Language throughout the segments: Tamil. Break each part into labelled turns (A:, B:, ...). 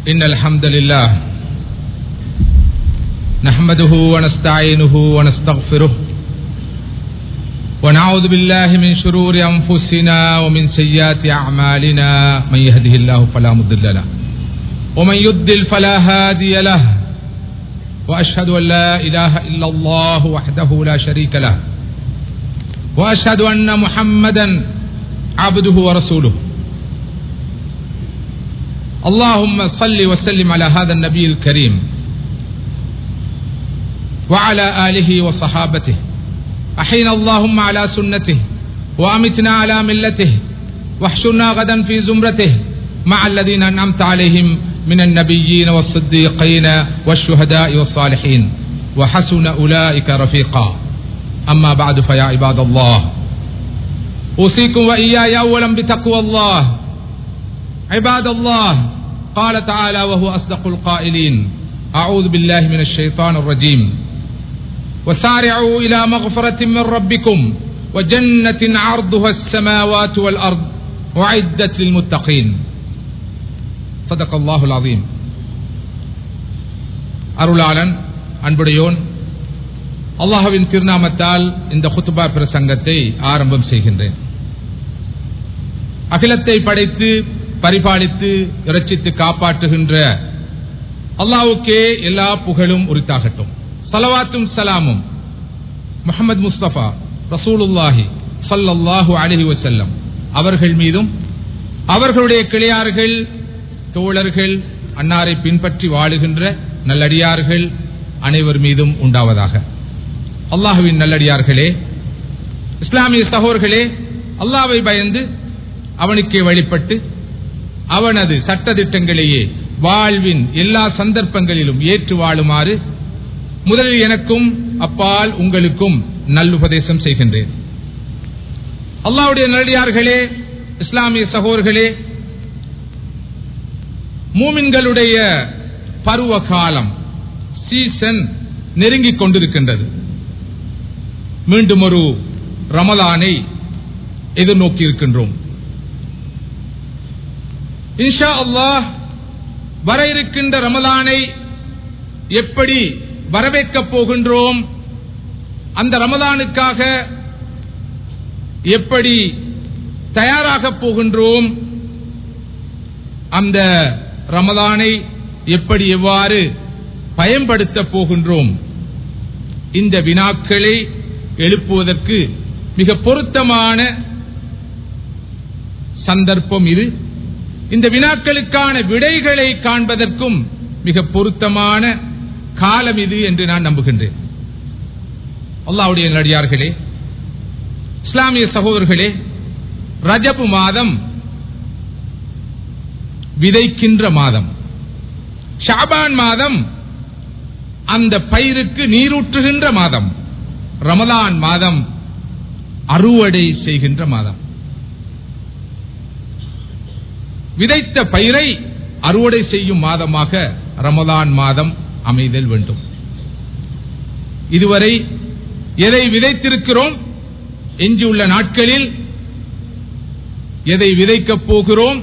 A: إن الحمد لله نحمده ونستعينه ونستغفره ونعوذ بالله من شرور أنفسنا ومن سيئات أعمالنا من يهده الله فلا مضل له ومن يضلل فلا هادي له وأشهد أن لا إله إلا الله وحده لا شريك له وأشهد أن محمدا عبده ورسوله اللهم صل وسلم على هذا النبي الكريم وعلى آله وصحابته أحينا اللهم على سنته وأمتنا على ملته واحشرنا غدا في زمرته مع الذين أنعمت عليهم من النبيين والصديقين والشهداء والصالحين وحسن أولئك رفيقا أما بعد فيا عباد الله أوصيكم وإياي أولا بتقوى الله عباد الله قال تعالى وهو أصدق القائلين أعوذ بالله من الشيطان الرجيم وسارعوا إلى مغفرة من ربكم وجنة عرضها السماوات والأرض وعدت للمتقين صدق الله العظيم அருளாளன் அன்புடையோன் அல்லாஹுவின் திருநாமத்தால் இந்த குத்துபா பிரசங்கத்தை ஆரம்பம் செய்கின்றேன் அகிலத்தை படைத்து பரிபாலித்து இறைச்சித்து காப்பாற்றுகின்ற அல்லாவுக்கே எல்லா புகழும் உரித்தாகட்டும் சலவாத்தும் சலாமும் முகமது முஸ்தபா ரசூலுல்லாஹி சல்லல்லாஹு அலஹி வசல்லம் அவர்கள் மீதும் அவர்களுடைய கிளையார்கள் தோழர்கள் அன்னாரை பின்பற்றி வாழுகின்ற நல்லடியார்கள் அனைவர் மீதும் உண்டாவதாக அல்லாஹுவின் நல்லடியார்களே இஸ்லாமிய சகோர்களே அல்லாவை பயந்து அவனுக்கே வழிபட்டு அவனது சட்டத்திட்டங்களையே வாழ்வின் எல்லா சந்தர்ப்பங்களிலும் ஏற்று வாழுமாறு முதலில் எனக்கும் அப்பால் உங்களுக்கும் நல்லுபதேசம் செய்கின்றேன் அல்லாவுடைய நல்லடியார்களே இஸ்லாமிய சகோதர்களே மூமின்களுடைய பருவ காலம் சீசன் நெருங்கிக் கொண்டிருக்கின்றது மீண்டும் ஒரு ரமலானை எதிர்நோக்கி இருக்கின்றோம் இன்ஷா அல்லாஹ் வர இருக்கின்ற ரமலானை எப்படி வரவேற்கப் போகின்றோம் அந்த ரமலானுக்காக எப்படி தயாராக போகின்றோம் அந்த ரமலானை எப்படி எவ்வாறு பயன்படுத்த போகின்றோம் இந்த வினாக்களை எழுப்புவதற்கு மிக பொருத்தமான சந்தர்ப்பம் இது இந்த வினாக்களுக்கான விடைகளை காண்பதற்கும் மிக பொருத்தமான காலம் இது என்று நான் நம்புகின்றேன் அல்லாவுடைய நடிகார்களே இஸ்லாமிய சகோதரர்களே ரஜபு மாதம் விதைக்கின்ற மாதம் ஷாபான் மாதம் அந்த பயிருக்கு நீரூற்றுகின்ற மாதம் ரமலான் மாதம் அறுவடை செய்கின்ற மாதம் விதைத்த பயிரை அறுவடை செய்யும் மாதமாக ரமலான் மாதம் அமைதல் வேண்டும் இதுவரை எதை விதைத்திருக்கிறோம் எஞ்சியுள்ள நாட்களில் எதை விதைக்கப் போகிறோம்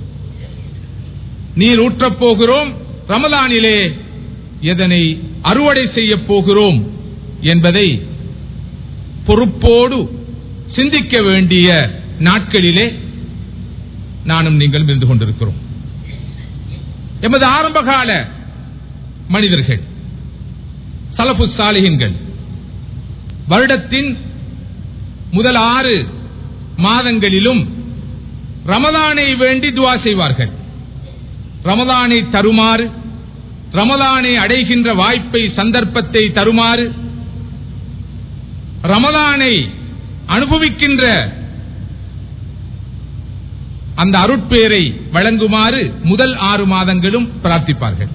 A: நீர் ஊற்றப் போகிறோம் ரமலானிலே எதனை அறுவடை செய்ய போகிறோம் என்பதை பொறுப்போடு சிந்திக்க வேண்டிய நாட்களிலே நானும் நீங்கள் இருந்து கொண்டிருக்கிறோம் எமது ஆரம்பகால மனிதர்கள் சலபு சாலிகன்கள் வருடத்தின் முதல் ஆறு மாதங்களிலும் ரமலானை வேண்டி துவா செய்வார்கள் ரமலானை தருமாறு ரமலானை அடைகின்ற வாய்ப்பை சந்தர்ப்பத்தை தருமாறு ரமலானை அனுபவிக்கின்ற அந்த அருட்பேரை வழங்குமாறு முதல் ஆறு மாதங்களும் பிரார்த்திப்பார்கள்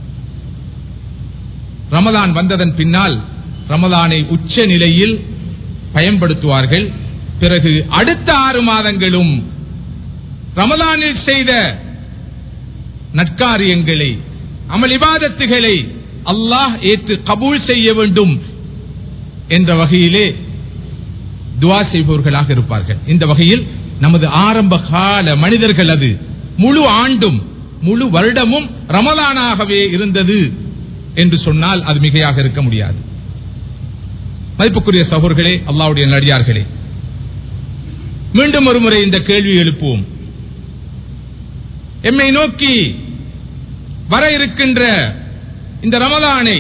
A: ரமலான் வந்ததன் பின்னால் ரமலானை உச்ச நிலையில் பயன்படுத்துவார்கள் பிறகு அடுத்த ஆறு மாதங்களும் ரமலானில் செய்த நற்காரியங்களை அமல் இபாதத்துகளை அல்லாஹ் ஏற்று கபூல் செய்ய வேண்டும் என்ற வகையிலே துவா செய்பவர்களாக இருப்பார்கள் இந்த வகையில் நமது ஆரம்ப கால மனிதர்கள் அது முழு ஆண்டும் முழு வருடமும் ரமலானாகவே இருந்தது என்று சொன்னால் அது மிகையாக இருக்க முடியாது மதிப்புக்குரிய சகோர்களே அல்லாவுடைய நடிகார்களே மீண்டும் ஒரு முறை இந்த கேள்வி எழுப்புவோம் எம்மை நோக்கி வர இருக்கின்ற இந்த ரமலானை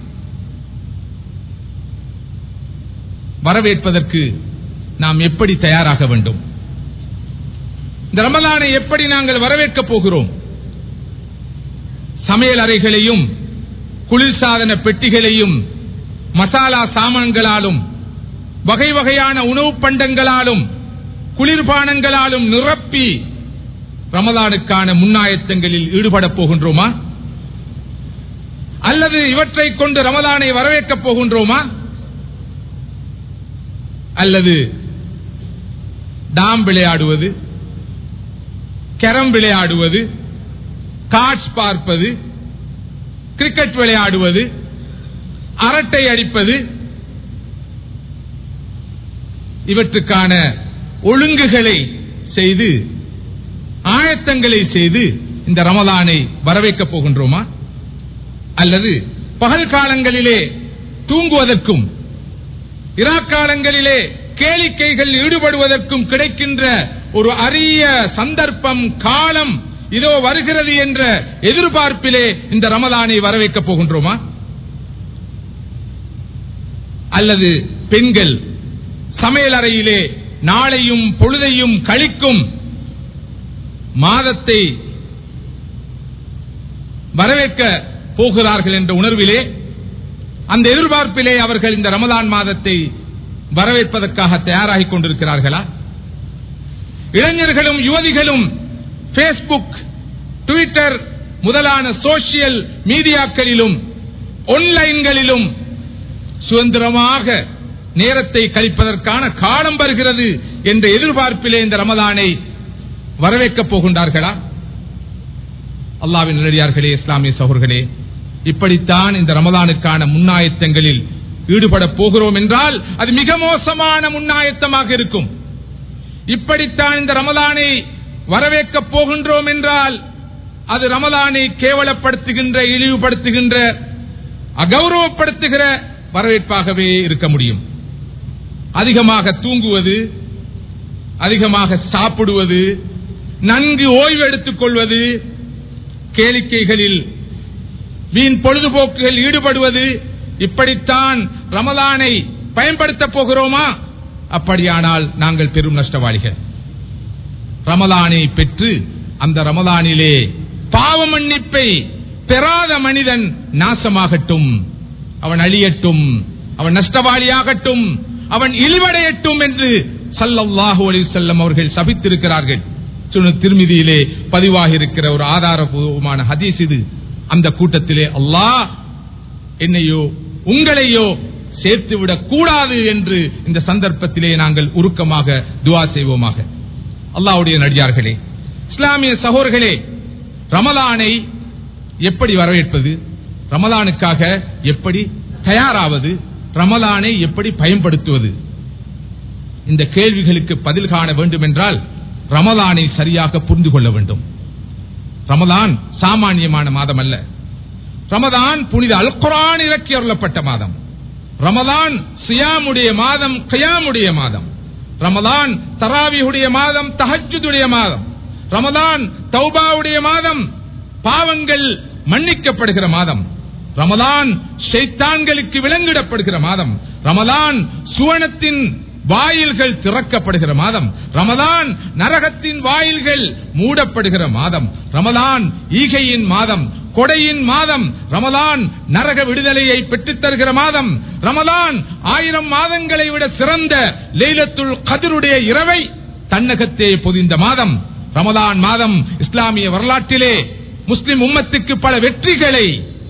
A: வரவேற்பதற்கு நாம் எப்படி தயாராக வேண்டும் இந்த ரமலானை எப்படி நாங்கள் வரவேற்கப் போகிறோம் சமையல் அறைகளையும் குளிர்சாதன பெட்டிகளையும் மசாலா சாமான்களாலும் வகை வகையான உணவுப் பண்டங்களாலும் குளிர்பானங்களாலும் நிரப்பி ரமலானுக்கான முன்னாயத்தங்களில் ஈடுபடப் போகின்றோமா அல்லது இவற்றை கொண்டு ரமலானை வரவேற்கப் போகின்றோமா அல்லது டாம் விளையாடுவது கேரம் விளையாடுவது கார்ட்ஸ் பார்ப்பது கிரிக்கெட் விளையாடுவது அரட்டை அடிப்பது இவற்றுக்கான ஒழுங்குகளை செய்து ஆயத்தங்களை செய்து இந்த ரமலானை வரவேற்கப் போகின்றோமா அல்லது பகல் காலங்களிலே தூங்குவதற்கும் இராக்காலங்களிலே கேளிக்கைகள் ஈடுபடுவதற்கும் கிடைக்கின்ற ஒரு அரிய சந்தர்ப்பம் காலம் இதோ வருகிறது என்ற எதிர்பார்ப்பிலே இந்த ரமலானை வரவேற்கப் போகின்றோமா அல்லது பெண்கள் சமையல் அறையிலே நாளையும் பொழுதையும் கழிக்கும் மாதத்தை வரவேற்க போகிறார்கள் என்ற உணர்விலே அந்த எதிர்பார்ப்பிலே அவர்கள் இந்த ரமலான் மாதத்தை வரவேற்பதற்காக தயாராகிக் கொண்டிருக்கிறார்களா இளைஞர்களும் யுவதிகளும் பேஸ்புக் ட்விட்டர் முதலான சோசியல் மீடியாக்களிலும் ஒன்லைன்களிலும் சுதந்திரமாக நேரத்தை கழிப்பதற்கான காலம் வருகிறது என்ற எதிர்பார்ப்பிலே இந்த ரமலானை வரவேற்கப் போகின்றார்களா அல்லாவின் நிலடியார்களே இஸ்லாமிய சகோர்களே இப்படித்தான் இந்த ரமலானுக்கான முன்னாயத்தங்களில் ஈடுபட போகிறோம் என்றால் அது மிக மோசமான முன்னாயத்தமாக இருக்கும் இப்படித்தான் இந்த ரமலானை வரவேற்கப் போகின்றோம் என்றால் அது ரமலானை கேவலப்படுத்துகின்ற இழிவுபடுத்துகின்ற அகௌரவப்படுத்துகிற வரவேற்பாகவே இருக்க முடியும் அதிகமாக தூங்குவது அதிகமாக சாப்பிடுவது நன்கு ஓய்வு எடுத்துக் கொள்வது கேளிக்கைகளில் வீண் பொழுதுபோக்குகள் ஈடுபடுவது இப்படித்தான் ரமலானை பயன்படுத்தப் போகிறோமா அப்படியானால் நாங்கள் பெரும் நஷ்டவாளிகள் ரமலானை பெற்று அந்த ரமலானிலே பாவ மன்னிப்பை பெறாத மனிதன் நாசமாகட்டும் அவன் அழியட்டும் அவன் நஷ்டவாளியாகட்டும் அவன் இழிவடையட்டும் என்று சல்லல்லாஹு அலைஹி வஸல்லம் அவர்கள் சபித்திருக்கிறார்கள் சுனு திருமிதியிலே பதிவாகி இருக்கிற ஒரு ஆதாரபூர்வமான ஹதீஸ் இது அந்த கூட்டத்திலே அல்லாஹ் என்னையோ உங்களையோ சேர்த்து விடக் கூடாது என்று இந்த சந்தர்ப்பத்திலே நாங்கள் உருக்கமாக துவா செய்வோமாக அல்லாஹ்வுடைய நடிகார்களே இஸ்லாமிய சகோர்களே ரமலானை எப்படி வரவேற்பது ரமலானுக்காக எப்படி தயாராவது ரமலானை எப்படி பயன்படுத்துவது இந்த கேள்விகளுக்கு பதில் காண வேண்டும் என்றால் ரமலானை சரியாக புரிந்து கொள்ள வேண்டும் ரமலான் சாமானியமான மாதம் அல்ல ரமதான் புனித அல்குரான் இலக்கிய அருளப்பட்ட மாதம் ரமலான் சியாமுடைய மாதம் கயாமுடைய மாதம் ரமலான் தராவியுடைய மாதம் தஹஜுடைய மாதம் ரமலான் தௌபாவுடைய மாதம் பாவங்கள் மன்னிக்கப்படுகிற மாதம் ரமலான் ஷைத்தான்களுக்கு விலங்கிடப்படுகிற மாதம் ரமலான் சுவனத்தின் வாயில்கள் திறக்கப்படுகிற மாதம் ரமலான் நரகத்தின் வாயில்கள் மூடப்படுகிற மாதம் ரமலான் ஈகையின் மாதம் கொடையின் மாதம் ரமலான் நரக விடுதலையை பெற்றுத் தருகிற மாதம் ரமலான் ஆயிரம் மாதங்களை விட சிறந்த லைலத்துல் கதிருடைய இரவை தன்னகத்தே பொதிந்த மாதம் ரமலான் மாதம் இஸ்லாமிய வரலாற்றிலே முஸ்லிம் உம்மத்துக்கு பல வெற்றிகளை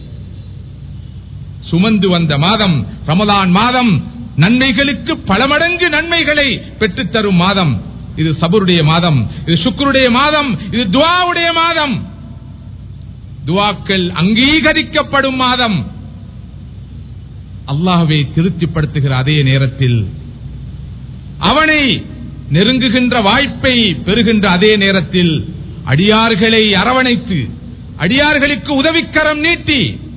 A: சுமந்து வந்த மாதம் ரமலான் மாதம் நன்மைகளுக்கு பல மடங்கு நன்மைகளை பெற்றுத் தரும் மாதம் இது சபருடைய மாதம் இது சுக்ருடைய மாதம் இது துவாவுடைய மாதம் துவாக்கள் அங்கீகரிக்கப்படும் மாதம் அல்லாஹ்வை திருப்திப்படுத்துகிற அதே நேரத்தில் அவனை நெருங்குகின்ற வாய்ப்பை பெறுகின்ற அதே நேரத்தில் அடியார்களை அரவணைத்து அடியார்களுக்கு உதவிக்கரம் நீட்டி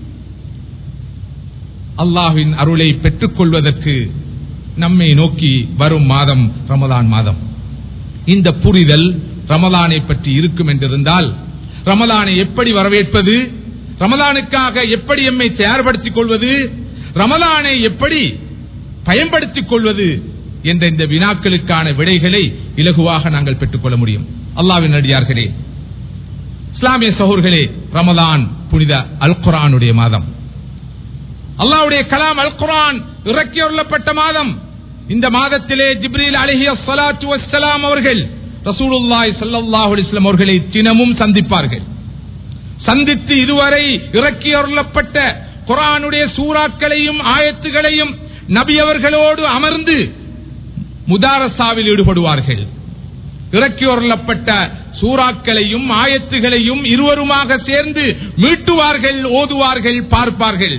A: அல்லாஹ்வின் அருளை பெற்றுக் கொள்வதற்கு நம்மை நோக்கி வரும் மாதம் ரமலான் மாதம் இந்த புரிதல் ரமலானை பற்றி இருக்கும் என்றிருந்தால் ரமலானை எப்படி வரவேற்பது ரமலானுக்காக எப்படி எம்மை தயார்படுத்திக் கொள்வது ரமலானை எப்படி பயன்படுத்திக் கொள்வது என்ற இந்த வினாக்களுக்கான விடைகளை இலகுவாக நாங்கள் பெற்றுக்கொள்ள முடியும் அல்லாவின் அடியார்களே இஸ்லாமிய சகோர்களே ரமலான் புனித அல் குரானுடைய மாதம் அல்லாவுடைய கலாம் அல் குரான் இறக்கியுள்ளப்பட்ட மாதம் இந்த மாதத்திலே ஜிப்ரீல் அலிஹி அஸ்ஸலாத்து வஸ்ஸலாம் அவர்கள் ரசூலுல்லாஹி ஸல்லல்லாஹு அலைஹி வஸல்லம் அவர்களை தினமும் சந்திப்பார்கள் சந்தித்து இதுவரை இறக்கியுள்ளப்பட்ட குரானுடைய சூறாக்களையும் ஆயத்துகளையும் நபி அவர்களோடு அமர்ந்து முதாரசாவில் ஈடுபடுவார்கள் இறக்கியுள்ளப்பட்ட சூறாக்களையும் ஆயத்துகளையும் இருவருமாக சேர்ந்து மீட்டுவார்கள் ஓதுவார்கள் பார்ப்பார்கள்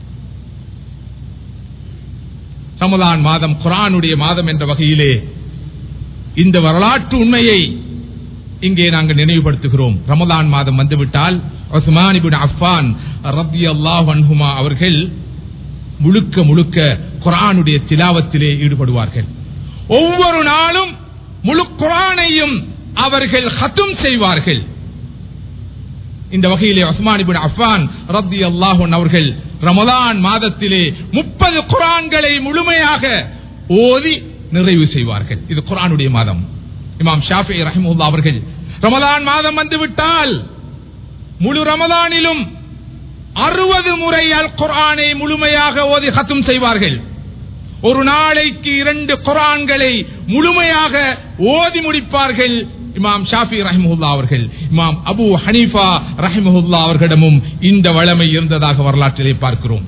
A: ரமலான் மாதம் குரானுடைய மாதம் என்ற வகையிலே இந்த வரலாற்று உண்மையை இங்கே நாங்கள் நினைவுபடுத்துகிறோம் ரமலான் மாதம் வந்துவிட்டால் உஸ்மான் இப்னு அஃபான் ரலியல்லாஹு அன்ஹுமா அவர்கள் முழுக்க முழுக்க குரானுடைய திலாவத்திலே ஈடுபடுவார்கள் ஒவ்வொரு நாளும் முழு குரானையும் அவர்கள் ஹத்தும் செய்வார்கள் இந்த வகையிலே உஸ்மான் இப்னு அஃபான் ரலியல்லாஹு அன்ஹு அவர்கள் ரமலான் மாதத்திலே முப்பது குரான்களை முழுமையாக ஓதி நிறைவு செய்வார்கள் இது குரானுடைய மாதம் இமாம் ஷாஃபி ரஹிமுல்லா அவர்கள் ரமலான் மாதம் வந்துவிட்டால் முழு ரமலானிலும் அறுபது முறை அல் குரானை முழுமையாக ஓதி ஹத்தும் செய்வார்கள் ஒரு நாளைக்கு இரண்டு குரான்களை முழுமையாக ஓதி முடிப்பார்கள் இமாம் ஷாஃபி ரஹிமுல்லா அவர்கள் இமாம் அபு ஹனீஃபா ரஹிமுல்லா அவர்களிடமும் இந்த வளமை இருந்ததாக வரலாற்றிலே பார்க்கிறோம்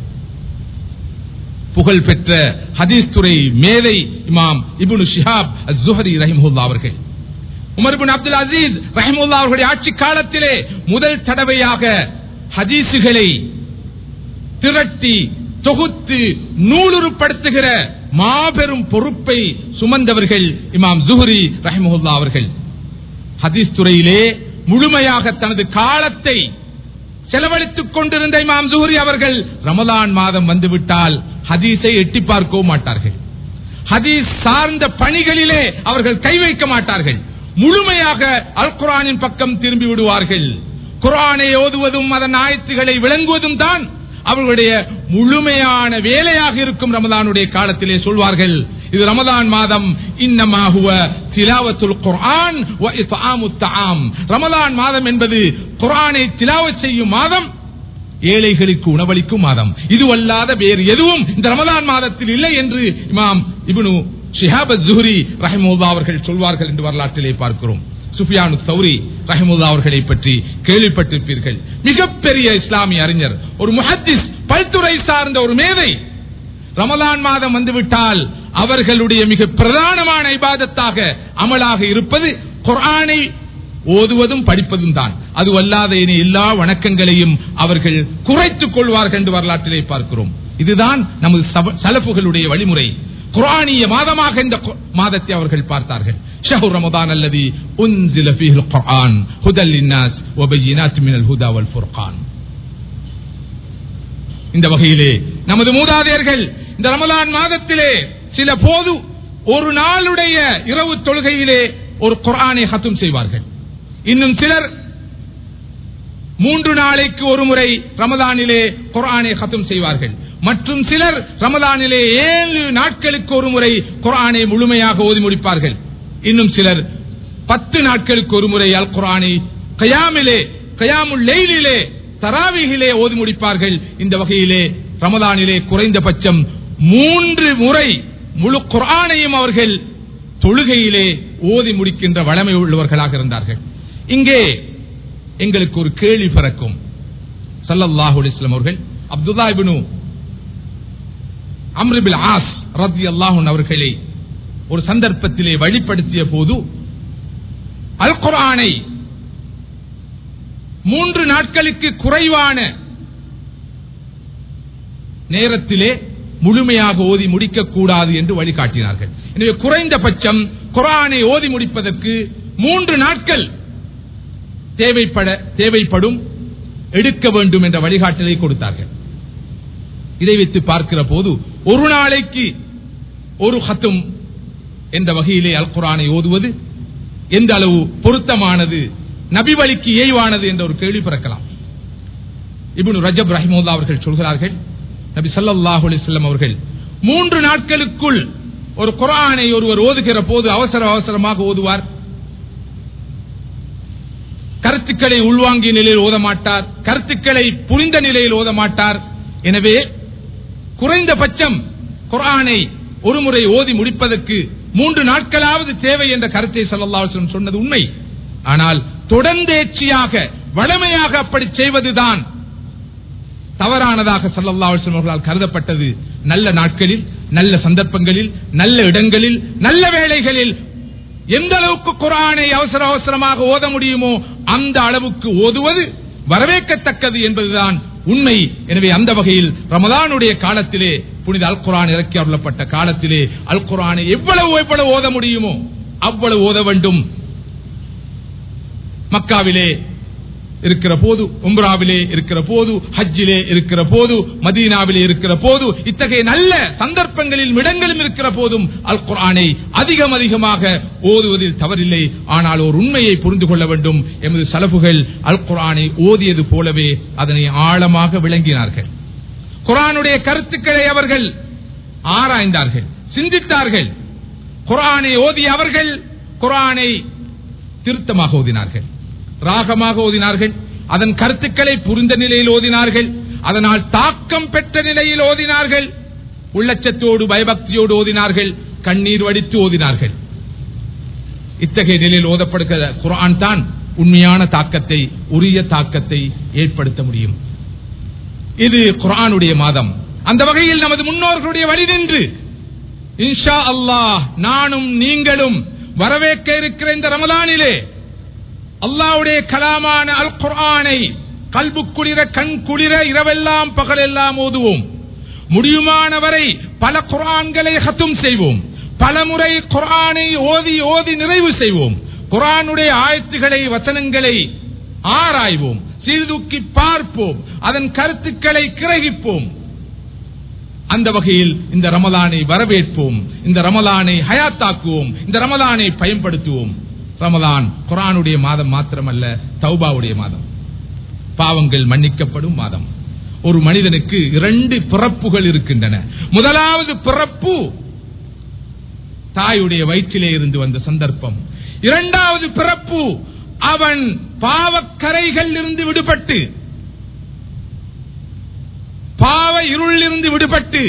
A: புகழ் பெற்ற ஹதீஸ் துறை மேதை இமாம் இபுனு ஷிஹாப் ஜுஹரி ரஹிமுல்லா அவர்கள் உமர் பின் அப்துல் அசீஸ் ரஹிமுல்லா அவர்களுடைய ஆட்சி காலத்திலே முதல் தடவையாக ஹதீசுகளை திரட்டி தொகுத்து நூலுருப்படுத்துகிற மாபெரும் பொறுப்பை சுமந்தவர்கள் இமாம் ஜுஹரி ரஹிமுல்லா அவர்கள் ஹதீஸ் துறையிலே முழுமையாக தனது காலத்தை செலவழித்துக் கொண்டிருந்த இமாம் ஜூரி அவர்கள் ரமலான் மாதம் வந்துவிட்டால் ஹதீஸை எட்டி பார்க்கவும் மாட்டார்கள் ஹதீஸ் சார்ந்த பணிகளிலே அவர்கள் கை வைக்க மாட்டார்கள் முழுமையாக அல் குரானின் பக்கம் திரும்பி விடுவார்கள் குரானை ஓதுவதும் அதன் ஆயத்துகளை விளங்குவதும் தான் அவர்களுடைய முழுமையான வேலையாக இருக்கும் ரமதானுடைய காலத்திலே சொல்வார்கள் இது ரமதான் மாதம் இன்னமாகுவ திலாவத்துல் குர்ஆன் வ இத்ஆமுத் தஆம் ரமதான் மாதம் என்பது குர்ஆனை திலாவத் செய்யும் மாதம் ஏழைகளுக்கு உணவளிக்கும் மாதம் இதுவல்லாத வேறு எதுவும் இந்த ரமதான் மாதத்தில் இல்லை என்று இமாம் இப்னு ஷிஹாப் ஜுஹரி ரஹிமுல்லா அவர்கள் சொல்வார்கள் என்று வரலாற்றிலே பார்க்கிறோம் சுஃபியானு சௌரி ரஹிமுல்லா அவர்களை பற்றி கேள்விப்பட்டிருப்பீர்கள் மிகப்பெரிய இஸ்லாமிய அறிஞர் ஒரு முஹத்திஸ் பல்துறை சார்ந்த ஒரு மேதை ரமலான் மாதம் வந்துவிட்டால் அவர்களுடைய மிக பிரதானமான இபாதத்தாக அமலாக இருப்பது குர்ஆனை ஓதுவதும் படிப்பதும் தான் அது அல்லாத இனி எல்லா வணக்கங்களையும் அவர்கள் குறைத்துக் கொள்வார்கள் என்று வரலாற்றிலே பார்க்கிறோம் இதுதான் நமது சப- சலஃபுகளுடைய வழிமுறை குர்ஆனிய மாதமாக இந்த கு- மாதத்தை அவர்கள் பார்த்தார்கள் ஷஹு ரமதான் அல்லது உன்சில ஃபீஹில் குர்ஆன் ஹுதல் லின்னாஸ் வ பையினாத் மினல் ஹுதா வல் ஃபுர்கான் இந்த வகையிலே நமது மூதாதையர்கள் இந்த ரமலான் மாதத்திலே சில போது ஒரு நாளுடைய இரவு தொழுகையிலே ஒரு குர்ஆனை ஹத்தும் செய்வார்கள் இன்னும் சிலர் மூன்று நாளைக்கு ஒரு முறை ரமதானிலே குர்ஆனை ஹத்தும் செய்வார்கள் மற்றும் சிலர் ரமதானிலே ஏழு நாட்களுக்கு ஒரு முறை குர்ஆனை முழுமையாக ஓதி முடிப்பார்கள் இன்னும் சிலர் பத்து நாட்களுக்கு ஒரு முறை அல் குர்ஆனை கயாமிலே கயாமுல் லெய்லிலே தராவிகிலே ஓதி முடிப்பார்கள் இந்த வகையிலே ரமதானிலே குறைந்தபட்சம் மூன்று முறை முழு குர்ஆனையும் அவர்கள் தொழுகையிலே ஓதி முடிக்கின்ற வளமை உள்ளவர்களாக இருந்தார்கள் இங்கே எங்களுக்கு ஒரு கேள்வி பிறக்கும் சல்லல்லாஹு அலைஹி வஸல்லம் அவர்கள் அப்துல்லா இப்னு அம்ர் பில் ஆஸ் ரலியல்லாஹு அன்ஹு அவர்களை ஒரு சந்தர்ப்பத்திலே வழிப்படுத்திய போது அல் குர்ஆனை மூன்று நாட்களுக்கு குறைவான நேரத்திலே முழுமையாக ஓதி முடிக்க கூடாது என்று வழிகாட்டினார்கள் எனவே குறைந்தபட்சம் குரானை ஓதி முடிப்பதற்கு மூன்று நாட்கள் தேவைப்பட தேவைப்படும் எடுக்க வேண்டும் என்ற வழிகாட்டலை கொடுத்தார்கள் இதை வைத்து பார்க்கிற போது ஒரு நாளைக்கு ஒரு ஹத்தும் என்ற வகையிலே அல் குரானை ஓதுவது எந்த அளவு பொருத்தமானது நபி வழிக்கு ஏய்வானது என்ற ஒரு கேள்வி பிறக்கலாம் இப்னு ரஜப் ரஹிமுல்லா அவர்கள் சொல்கிறார்கள் நபி ஸல்லல்லாஹு அலைஹி வஸல்லம் அவர்கள் மூன்று நாட்களுக்குள் ஒரு குர்ஆனை ஒருவர் ஓதுகிற போது அவசர அவசரமாக ஓதுவார் கருத்துக்களை உள்வாங்கிய நிலையில் ஓத மாட்டார் கருத்துக்களை புரிந்த நிலையில் ஓத மாட்டார் எனவே குறைந்தபட்சம் குர்ஆனை ஒருமுறை ஓதி முடிப்பதற்கு மூன்று நாட்களாவது தேவை என்ற கருத்தை ஸல்லல்லாஹு அலைஹி வஸல்லம் சொன்னது உண்மை ஆனால் தொடர்ந்தேர்ச்சியாக வளமையாக அப்படி செய்வதுதான் தவறானதாக ஸல்லல்லாஹு அலைஹி வஸல்லம் அவர்களால் கருதப்பட்டது நல்ல நாட்களில் நல்ல சந்தர்ப்பங்களில் நல்ல இடங்களில் நல்ல வேளைகளில் எந்த அளவுக்கு குரானை அவசர அவசரமாக ஓத முடியுமோ அந்த அளவுக்கு ஓதுவது வரவேற்கத்தக்கது என்பதுதான் உண்மை எனவே அந்த வகையில் ரமதானுடைய காலத்திலே புனித அல் குரான் இறக்கி அருளப்பட்ட காலத்திலே அல் குரானை எவ்வளவு எவ்வளவு ஓத முடியுமோ அவ்வளவு ஓத வேண்டும் மக்காவிலே இருக்கிற போது உம்ராவிலே இருக்கிற போது ஹஜ்ஜிலே இருக்கிற போது மதீனாவிலே இருக்கிற போது இத்தகைய நல்ல சந்தர்ப்பங்களில் இடங்களும் இருக்கிற போதும் அல் குர்ஆனை அதிகம் அதிகமாக ஓதுவதில் தவறில்லை ஆனால் ஒரு உண்மையை புரிந்து கொள்ள வேண்டும் எமது சலபுகள் அல் குர்ஆனை ஓதியது போலவே அதனை ஆழமாக விளங்கினார்கள் குர்ஆனுடைய கருத்துக்களை அவர்கள் ஆராய்ந்தார்கள் சிந்தித்தார்கள் குர்ஆனை ஓதிய அவர்கள் குர்ஆனை திருத்தமாக ஓதினார்கள் ராகமாக ஓதினார்கள் அதன் கருத்துக்களை புரிந்த நிலையில் ஓதினார்கள் அதனால் தாக்கம் பெற்ற நிலையில் ஓதினார்கள் உள்ளச்சத்தோடு பயபக்தியோடு ஓதினார்கள் கண்ணீர் வடித்து ஓதினார்கள் இத்தகைய நிலையில் ஓதப்படுகிற குரான் தான் உண்மையான தாக்கத்தை உரிய தாக்கத்தை ஏற்படுத்த முடியும் இது குரானுடைய மாதம் அந்த வகையில் நமது முன்னோர்களுடைய வழி நின்று இன்ஷா அல்லாஹ் நானும் நீங்களும் வரவேற்க இருக்கிற இந்த ரமதானிலே அல்லாவுடைய கலாமான அல் குர்ஆனை கல்பு குளிர கண் குளிர இரவெல்லாம் பகலெல்லாம் ஓதுவோம் முடியுமானவரை பல குர்ஆன்களை ஹத்தும் செய்வோம் பல முறை குர்ஆனை ஓதி ஓதி நிறைவு செய்வோம் குர்ஆனுடைய ஆயத்துகளை வசனங்களை ஆராய்வோம் சீர்தூக்கி பார்ப்போம் அதன் கருத்துக்களை கிரகிப்போம் அந்த வகையில் இந்த ரமலானை வரவேற்போம் இந்த ரமலானை ஹயாத்தாக்குவோம் இந்த ரமலானை பயன்படுத்துவோம் ரமலான் குரானுடைய மாதம் மாத்திரமல்ல தௌபாவுடைய மாதம் பாவங்கள் மன்னிக்கப்படும் மாதம் ஒரு மனிதனுக்கு இரண்டு பிறப்புகள் இருக்கின்றன முதலாவது பிறப்பு தாயுடைய வயிற்றிலே இருந்து வந்த சந்தர்ப்பம் இரண்டாவது பிறப்பு அவன் பாவக்கரைகள் இருந்து விடுபட்டு பாவ இருளிலிருந்து விடுபட்டு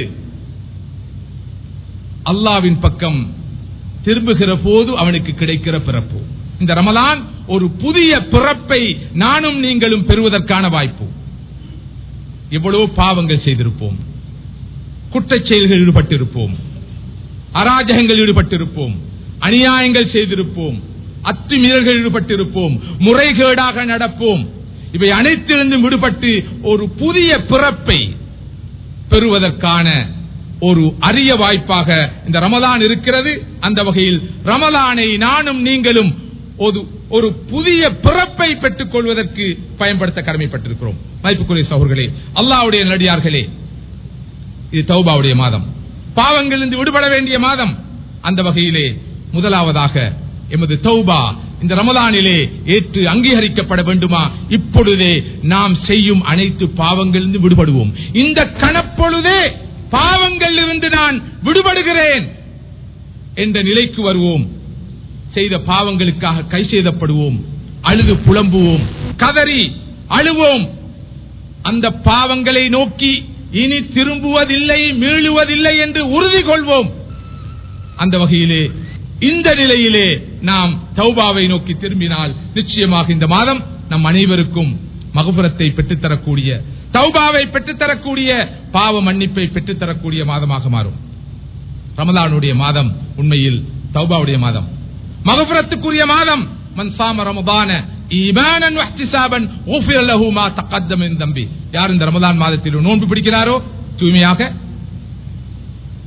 A: அல்லாவின் பக்கம் திரும்புகிற போது அவனுக்கு கிடைக்கிற பிறப்பு இந்த ரமலான் ஒரு புதிய பிறப்பை நானும் நீங்களும் பெறுவதற்கான வாய்ப்பு எவ்வளவு பாவங்கள் செய்திருப்போம் குற்றச் செயல்கள் ஈடுபட்டிருப்போம் அராஜகங்கள் ஈடுபட்டிருப்போம் அநியாயங்கள் செய்திருப்போம் அத்துமீறல்கள் ஈடுபட்டிருப்போம் முறைகேடாக நடப்போம் இவை அனைத்திலிருந்தும் விடுபட்டு ஒரு புதிய பிறப்பை பெறுவதற்கான ஒரு அரிய வாய்ப்பாக இந்த ரமலான் இருக்கிறது அந்த வகையில் ரமலானை நானும் நீங்களும் ஒரு ஒரு புதிய பிறப்பை பெற்றுக் கொள்வதற்கு பயன்படுத்த கடமைப்பட்டிருக்கிறோம் மதிப்புக்குரிய சகோதரர்களே அல்லாவுடைய நடிகார்களே இது தௌபாவுடைய மாதம் பாவங்களிலிருந்து விடுபட வேண்டிய மாதம் அந்த வகையிலே முதலாவதாக எமது தௌபா இந்த ரமலானிலே ஏற்று அங்கீகரிக்கப்பட வேண்டுமா இப்பொழுதே நாம் செய்யும் அனைத்து பாவங்களிலிருந்து விடுபடுவோம் இந்த கணப்பொழுதே பாவங்கள் இருந்து நான் விடுபடுகிறேன் என்ற நிலைக்கு வருவோம் செய்த பாவங்களுக்காக கை செய்தப்படுவோம் அழுது புலம்புவோம் கதறி அழுவோம் அந்த பாவங்களை நோக்கி இனி திரும்புவதில்லை மீளுவதில்லை என்று உறுதி கொள்வோம் அந்த வகையிலே இந்த நிலையிலே நாம் தௌபாவை நோக்கி திரும்பினால் நிச்சயமாக இந்த மாதம் நம் அனைவருக்கும் மகுபுரத்தை பெற்றுத்தரக்கூடிய தௌபாவை பெற்றுத்தரக்கூடிய பாவ மன்னிப்பை பெற்றுத்தரக்கூடிய மாதமாக மாறும் ரமலானுடைய மாதம் உண்மையில் தௌபாவுடைய மாதம் மகபுரத்துக்குரிய மாதம் மன் சாம ரமதான ஈமானன் வஹ்திசாபன் ஊஃபிர லஹு மா தகத்தம் மின் தம்பி யார் இந்த ரமலான் மாதத்தில் நோன்பு பிடிக்கிறாரோ தூய்மையாக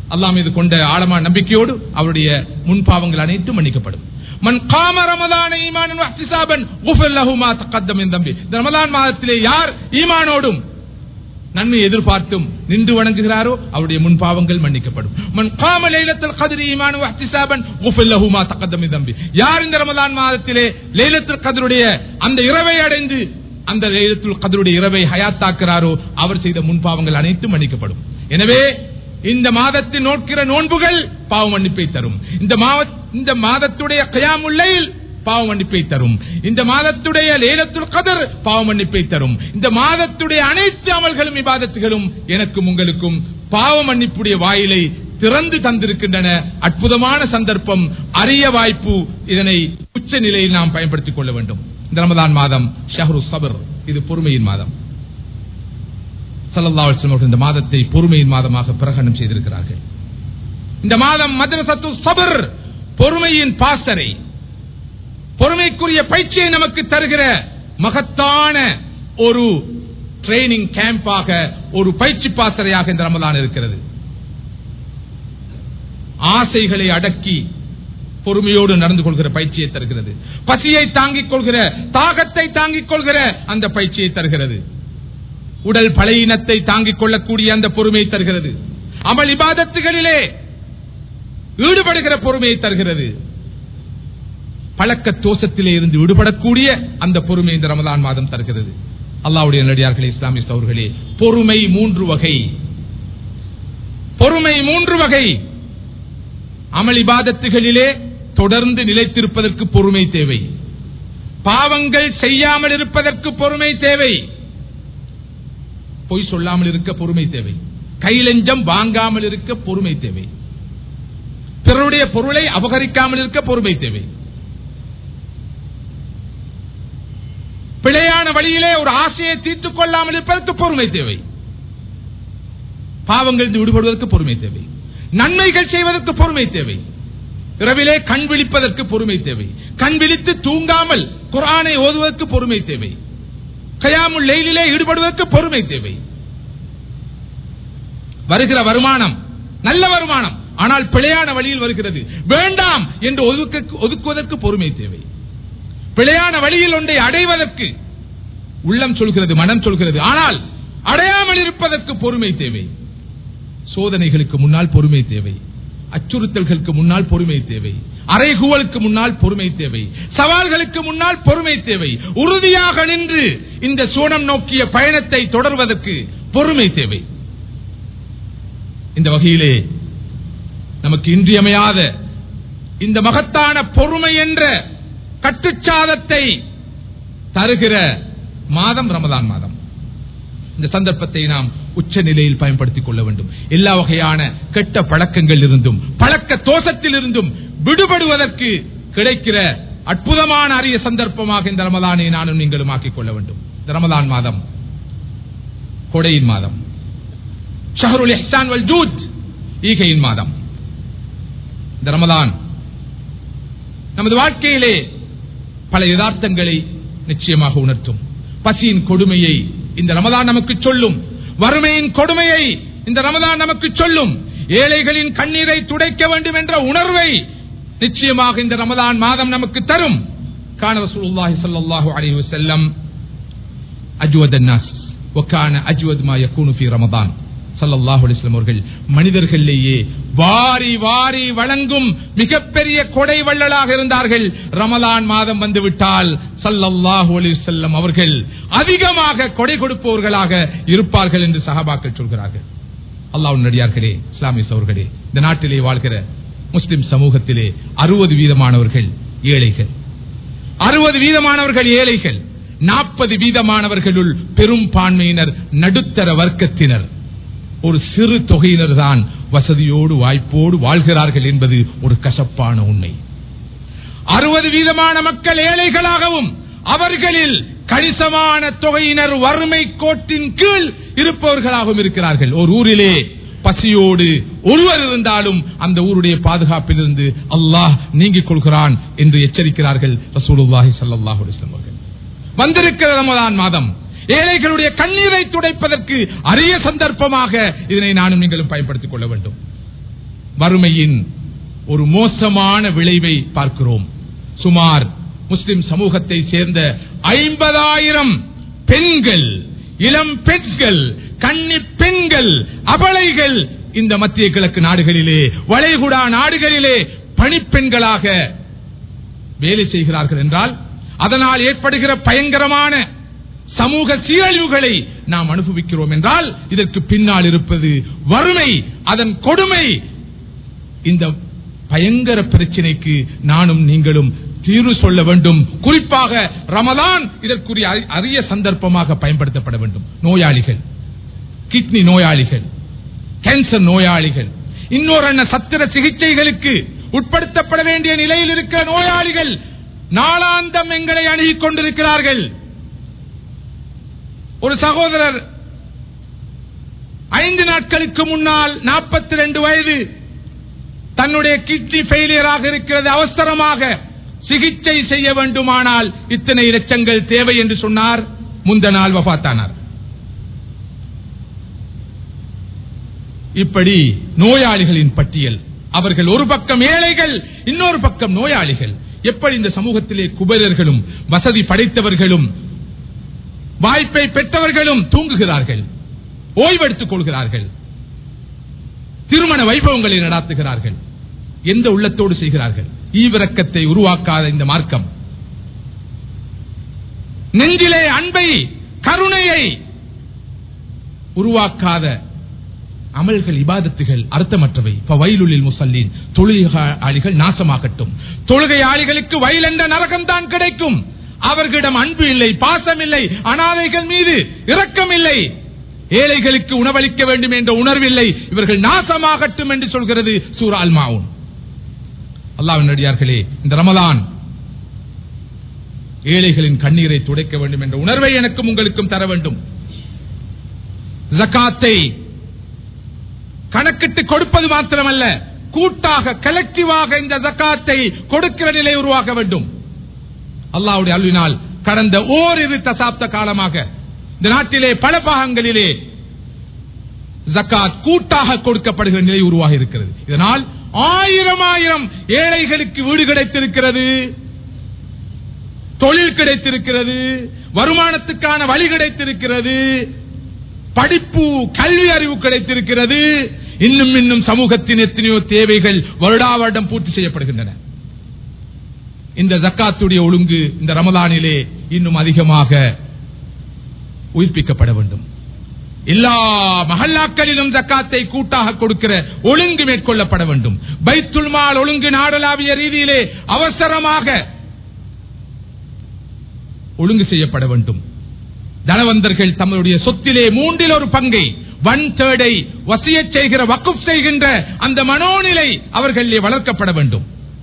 A: அல்லாஹ் மீது கொண்ட ஆழமான நம்பிக்கையோடு அவருடைய முன்பாவங்கள் அனைத்தும் மன்னிக்கப்படும் மன் காம ரமதான ஈமானன் வஹ்திசாபன் குஃபிர் லஹு மா தகத்தம் மின் தம்பி இந்த ரமலான் மாதத்திலே யார் ஈமானோடும் நன்மை எதிர்பார்த்தும் நின்று வணங்குகிறாரோ அவருடைய முன்பாவங்கள் மன்னிக்கப்படும் மன் காம லைலத்துல் கத்ரி ஈமானு வஹ்திசாபன் குஃபிர் லஹு மா தகத்தம் மின் தம்பி யார் இந்த ரமலான் மாதத்திலே லைலத்துல் கத்ருடைய அந்த இரவை அடைந்து அந்த லைலத்துல் கத்ருடைய இரவை ஹயாத்தாக்குறாரோ அவர் செய்த முன்பாவங்கள் அனைத்தும் மன்னிக்கப்படும் எனவே இந்த மாதத்தில் நோக்கிற நோன்புகள் பாவ மன்னிப்பை தரும் இந்த மாவ- இந்த மாதத்துடைய கயாமுல்லையில் பாவ மன்னிப்பை தரும் இந்த மாதத்துடைய லேலத்துல் கதர் பாவ மன்னிப்பை தரும் இந்த மாதத்துடைய அனைத்து அமல்களும் இபாதத்துகளும் எனக்கும் உங்களுக்கும் பாவ மன்னிப்புடைய வாயிலை திறந்து தந்திருக்கின்றன அற்புதமான சந்தர்ப்பம் அரிய வாய்ப்பு இதனை உச்ச நிலையில் நாம் பயன்படுத்திக் கொள்ள வேண்டும் இந்த ரமதான் மாதம் ஷஹ்ரு சபர் இது பொறுமையின் மாதம் ஸல்லல்லாஹு அலைஹி வஸல்லம் அவர்கள் இந்த மாதத்தை பொறுமையின் மாதமாக பிரகடனம் செய்திருக்கிறார்கள் இந்த மாதம் மദ്രസத்து சபர் பொறுமையின் பாசறை பொறுமைக்குரிய பயிற்சியை நமக்கு தருகிற மகத்தான ஒரு ட்ரைனிங் கேம்பாக ஒரு பயிற்சி பாசறையாக இந்த ரமலான் இருக்கிறது ஆசைகளை அடக்கி பொறுமையோடு நடந்து கொள்கிற பயிற்சியை தருகிறது பசியை தாங்கிக் கொள்கிற தாகத்தை தாங்கிக் கொள்கிற அந்த பயிற்சியை தருகிறது உடல் பழையினத்தை தாங்கிக் கொள்ளக்கூடிய அந்த பொறுமையை தருகிறது அமல் இபாதத்துகளிலே ஈடுபடுகிற பொறுமையை தருகிறது பழக்க தோஷத்திலே இருந்து விடுபடக்கூடிய அந்த பொறுமை இந்த ரமலான் மாதம் தருகிறது அல்லாவுடைய நடிகார்களே இஸ்லாமிய சௌர்களே பொறுமை மூன்று வகை பொறுமை மூன்று வகை அமல் இபாதத்துகளிலே தொடர்ந்து நிலைத்திருப்பதற்கு பொறுமை தேவை பாவங்கள் செய்யாமல் இருப்பதற்கு பொறுமை தேவை பொய் சொல்லாமல் இருக்க பொறுமை தேவை கைலஞ்சம் வாங்காமல் இருக்க பொறுமை தேவை பிறருடைய பொருளை அபகரிக்காமல் இருக்க பொறுமை தேவை பிழையான வழியிலே ஒரு ஆசையை தீர்த்துக் கொள்ளாமல் இருப்பதற்கு பொறுமை தேவை பாவங்கள் விடுபடுவதற்கு பொறுமை தேவை நன்மைகள் செய்வதற்கு பொறுமை தேவை இரவிலே கண் விழிப்பதற்கு பொறுமை தேவை கண் விழித்து தூங்காமல் குரானை ஓதுவதற்கு பொறுமை தேவை கயாமுல் லெயிலிலே ஈடுபடுவதற்கு பொறுமை தேவை வருகிற வருமானம் நல்ல வருமானம் ஆனால் பிழையான வழியில் வருகிறது வேண்டாம் என்று ஒதுக்க- ஒதுக்குவதற்கு பொறுமை தேவை பிழையான வழியில் ஒன்றை அடைவதற்கு உள்ளம் சொல்கிறது மனம் சொல்கிறது ஆனால் அடையாமல் இருப்பதற்கு பொறுமை தேவை சோதனைகளுக்கு முன்னால் பொறுமை தேவை அச்சுறுத்தல்களுக்கு முன்னால் பொறுமை தேவை அறைகூவலுக்கு முன்னால் பொறுமை தேவை சவால்களுக்கு முன்னால் பொறுமை தேவை உறுதியாக நின்று இந்த சோனம் நோக்கிய பயணத்தை தொடர்வதற்கு பொறுமை தேவை இந்த வகையிலே நமக்கு இன்றியமையாத இந்த மகத்தான பொறுமை என்ற கட்டுச்சாதத்தை தருகிற மாதம் ரமதான் மாதம் இந்த சந்தர்ப்பத்தை நாம் உச்ச நிலையில் பயன்படுத்திக் கொள்ள வேண்டும் எல்லா வகையான கெட்ட பழக்கங்கள் இருந்தும் பழக்க தோஷத்தில் இருந்தும் விடுபடுவதற்கு கிடைக்கிற அற்புதமான அரிய சந்தர்ப்பமாக இந்த ரமலானை நானும் நீங்களும் ஆக்கிக் கொள்ள வேண்டும் இந்த ரமலான் மாதம் கொடையின் மாதம் ஷஹருல் இஹ்சான் வல் ஜூத் ஈகையின் மாதம் இந்த ரமலான் நமது வாழ்க்கையிலே பல யதார்த்தங்களை நிச்சயமாக உணர்த்தும் பசியின் கொடுமையை இந்த ரமதான் நமக்கு சொல்லும் வறுமையின் கொடுமையை இந்த ரமதான் நமக்கு சொல்லும் ஏழைகளின் கண்ணீரை துடைக்க வேண்டும் என்ற உணர்வை நிச்சயமாக இந்த ரமதான் மாதம் நமக்கு தரும் கான ரசூலுல்லாஹி ஸல்லல்லாஹு அலைஹி வஸல்லம் அஜ்வத் அன்னாஸ் வகான அஜ்வத் மா யகூனு ஃபீ ரமதான் ஸல்லல்லாஹு அலைஹி வஸல்லம் அவர்கள் மனிதர்களிலேயே வாரி வாரி வழங்கும் மிகப்பெரிய கொடை வள்ளலாக இருந்தார்கள் ரமலான் மாதம் வந்துவிட்டால் ஸல்லல்லாஹு அலைஹி வஸல்லம் அவர்கள் அதிகமாக கொடை கொடுப்பவர்களாக இருப்பார்கள் என்று சஹாபாக்கள் சொல்கிறார்கள் அல்லாஹ் நடிகார்களே இஸ்லாமிய சோர்களே இந்த நாட்டிலே வாழ்கிற முஸ்லிம் சமூகத்திலே அறுபது வீதமானவர்கள் ஏழைகள் அறுபது வீதமானவர்கள் ஏழைகள் நாற்பது வீதமானவர்களுள் பெரும்பான்மையினர் நடுத்தர வர்க்கத்தினர் ஒரு சிறு தொகையினர் தான் வசதியோடு வாய்ப்போடு வாழ்கிறார்கள் என்பது ஒரு கசப்பான உண்மை அறுபது வீதமான மக்கள் ஏழைகளாகவும் அவர்களில் கணிசமான தொகையினர் வறுமை கோட்டின் கீழ் இருப்பவர்களாகவும் இருக்கிறார்கள் ஒரு ஊரிலே பசியோடு ஒருவர் இருந்தாலும் அந்த ஊருடைய பாதுகாப்பிலிருந்து அல்லாஹ் நீங்கிக் கொள்கிறான் என்று எச்சரிக்கிறார்கள் ரசூலுல்லாஹி ஸல்லல்லாஹு அலைஹி வஸல்லம் அவர்கள் வந்திருக்கிற ரமலான் மாதம் ஏழைகளுடைய கண்ணீரை துடைப்பதற்கு அரிய சந்தர்ப்பமாக இதனை நானும் நீங்களும் பயன்படுத்திக் கொள்ள வேண்டும் வறுமையின் ஒரு மோசமான விளைவை பார்க்கிறோம் சுமார் முஸ்லிம் சமூகத்தை சேர்ந்த ஐம்பதாயிரம் பெண்கள் இளம் பெண்கள் கன்னி பெண்கள் அபலைகள் இந்த மத்திய கிழக்கு நாடுகளிலே வளைகுடா நாடுகளிலே பணிப்பெண்களாக வேலை செய்கிறார்கள் என்றால் அதனால் ஏற்படுகிற பயங்கரமான சமூக சீரழிவுகளை நாம் அனுபவிக்கிறோம் என்றால் இதற்கு பின்னால் இருப்பது வறுமை அதன் கொடுமை இந்த பயங்கர பிரச்சனைக்கு நானும் நீங்களும் தீர்வு சொல்ல வேண்டும் குறிப்பாக ரமதான் இதற்குரிய அரி- அரிய சந்தர்ப்பமாக பயன்படுத்தப்பட வேண்டும் நோயாளிகள் கிட்னி நோயாளிகள் கேன்சர் நோயாளிகள் இன்னொரு என்ன சத்திர சிகிச்சைகளுக்கு உட்படுத்தப்பட வேண்டிய நிலையில் இருக்கிற நோயாளிகள் நாளாந்தம் எங்களை அணுகிக் கொண்டிருக்கிறார்கள் ஒரு சகோதரர் ஐந்து நாட்களுக்கு முன்னால் 42 வயது தன்னுடைய கிட்னி ஃபெயிலியராக இருக்கிறது அவசரமாக சிகிச்சை செய்ய வேண்டுமானால் இத்தனை லட்சங்கள் தேவை என்று சொன்னார் முந்த நாள் வபாத்தானார் இப்படி நோயாளிகளின் பட்டியல் அவர்கள் ஒரு பக்கம் ஏழைகள் இன்னொரு பக்கம் நோயாளிகள் எப்படி இந்த சமூகத்திலே குபேரர்களும் வசதி படைத்தவர்களும் வாய்ப்பை பெற்றவர்களும் தூங்குகிறார்கள் ஓய்வெடுத்துக் கொள்கிறார்கள் திருமண வைபவங்களை நடாத்துகிறார்கள் எந்த உள்ளத்தோடு செய்கிறார்கள் ஈவிரக்கத்தை உருவாக்காத இந்த மார்க்கம் நெஞ்சிலே அன்பை கருணையை உருவாக்காத அமல்கள் இபாதத்துகள் அர்த்தமற்றவை வயலுளில் முசல்லீன் தொழுகையாளிகள் நாசமாகட்டும் தொழுகையாளிகளுக்கு வயல் என்ற நரகம் தான் கிடைக்கும் அவர்களிடம் அன்பு இல்லை பாசம் இல்லை அனாதைகள் மீது இரக்கம் இல்லை ஏழைகளுக்கு உணவளிக்க வேண்டும் என்ற உணர்வில்லை இவர்கள் நாசமாகட்டும் என்று சொல்கிறது சூரா அல் மாவுன் அல்லாஹ்வின் நடிகார்களே இந்த ரமலான் ஏழைகளின் கண்ணீரை துடைக்க வேண்டும் என்ற உணர்வை எனக்கும் உங்களுக்கும் தர வேண்டும் ஜகாத்தை கணக்கிட்டு கொடுப்பது மாத்திரமல்ல கூட்டாக கலெக்டிவாக இந்த ஜக்காத்தை கொடுக்கிற நிலை உருவாக்க வேண்டும் அல்லாவுடைய அல்வினால் கடந்த ஓரிரு தசாப்த காலமாக இந்த நாட்டிலே பல பாகங்களிலே ஜக்காத் கூட்டாக கொடுக்கப்படுகிற நிலை உருவாகி இருக்கிறது இதனால் ஆயிரம் ஆயிரம் ஏழைகளுக்கு வீடு கிடைத்திருக்கிறது தொழில் கிடைத்திருக்கிறது வருமானத்துக்கான வழி கிடைத்திருக்கிறது படிப்பு கல்வி அறிவு கிடைத்திருக்கிறது இன்னும் இன்னும் சமூகத்தின் எத்தனையோ தேவைகள் வருடா வருடம் பூர்த்தி செய்யப்படுகின்றன இந்த ஜக்காத்துடைய ஒழுங்கு இந்த ரமலானிலே இன்னும் அதிகமாக உயிர்ப்பிக்கப்பட வேண்டும் எல்லா மஹல்லாக்களிலும் ஜக்காத்தை கூட்டாக கொடுக்கிற ஒழுங்கு மேற்கொள்ளப்பட வேண்டும் பைத்துல் மால் ஒழுங்கு நாடளாவிய ரீதியிலே அவசரமாக ஒழுங்கு செய்யப்பட வேண்டும் தனவந்தர்கள் தம்முடைய சொத்திலே மூன்றில் ஒரு பங்கை ஒன் தேர்டை வசிய செய்கிற வக்குப் செய்கின்ற அந்த மனோநிலை அவர்களிலே வளர்க்கப்பட வேண்டும்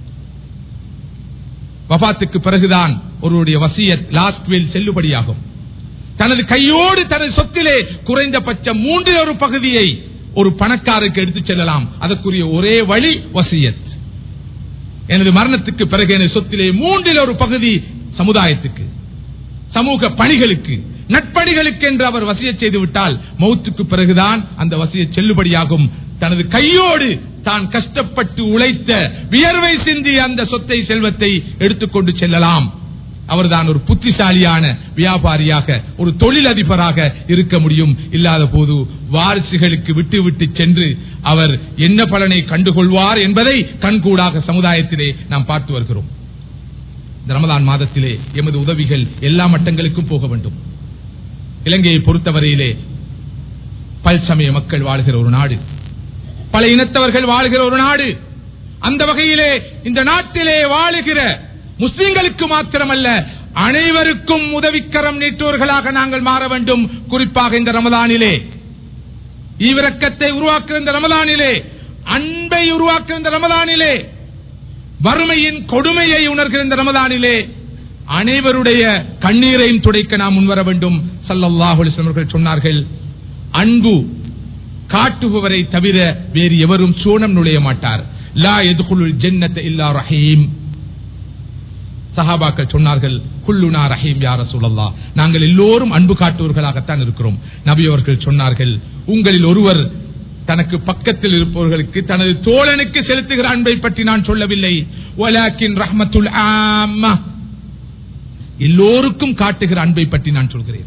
A: வபாத்துக்கு பிறகுதான் ஒருவருடைய வசியத் லாஸ்ட் வில் செல்லுபடியாகும் தனது கையோடு தனது சொத்திலே குறைந்தபட்சம் மூன்றில் ஒரு பகுதியை ஒரு பணக்காரருக்கு எடுத்துச் செல்லலாம் அதற்குரிய ஒரே வழி வசியத் எனது மரணத்துக்கு பிறகு எனது சொத்திலே மூன்றில் ஒரு பகுதி சமுதாயத்துக்கு சமூக பணிகளுக்கு நட்பணிகளுக்கு என்று அவர் வசிய செய்து விட்டால் மௌத்துக்கு பிறகுதான் அந்த வசிய செல்லுபடியாகும் தனது கையோடு தான் கஷ்டப்பட்டு உழைத்த வியர்வை சிந்தி அந்த சொத்தை செல்வத்தை எடுத்துக்கொண்டு செல்லலாம் அவர்தான் ஒரு புத்திசாலியான வியாபாரியாக ஒரு தொழிலதிபராக இருக்க முடியும் இல்லாத போது வாரிசுகளுக்கு விட்டு விட்டு சென்று அவர் என்ன பலனை கண்டுகொள்வார் என்பதை கண்கூடாக சமுதாயத்திலே நாம் பார்த்து வருகிறோம் இந்த ரமலான் மாதத்திலே எமது உதவிகள் எல்லா மட்டங்களுக்கும் போக வேண்டும் இலங்கையை பொறுத்தவரையிலே பல்சமய மக்கள் வாழ்கிற ஒரு நாடு பல இனத்தவர்கள் வாழ்கிற ஒரு நாடு அந்த வகையிலே இந்த நாட்டிலே வாழுகிற முஸ்லிம்களுக்கு மாத்திரமல்ல அனைவருக்கும் உதவிக்கரம் நீட்டுவர்களாக நாங்கள் மாற வேண்டும் குறிப்பாக இந்த ரமலானிலே ஈவிரக்கத்தை உருவாக்குற இந்த ரமலானிலே அன்பை உருவாக்குற இந்த ரமலானிலே வறுமையின் கொடுமையை உணர்கிற இந்த ரமதானிலே அனைவருடைய கண்ணீரையும் துடைக்க நாம் முன்வர வேண்டும் சல்லல்லாஹு அலைஹி வஸல்லம் அவர்கள் சொன்னார்கள் அன்பு காட்டுபவரை தவிர வேறு எவரும் சூனம் நுழைய மாட்டார் லா எதுகுலுல் ஜன்னத்த இல்லா ரஹீம் சஹாபாக்கள் சொன்னார்கள் குல்லுனா ரஹீம் யார சொல்லல்லா நாங்கள் எல்லோரும் அன்பு காட்டுவர்களாகத்தான் இருக்கிறோம் நபி அவர்கள் சொன்னார்கள் உங்களில் ஒருவர் தனக்கு பக்கத்தில் இருப்பவர்களுக்கு தனது தோழனுக்கு செலுத்துகிற அன்பை பற்றி நான் சொல்லவில்லை வலாக்கின் ரஹ்மத்துல் ஆம்மா எல்லோருக்கும் காட்டுகிற அன்பை பற்றி நான் சொல்கிறேன்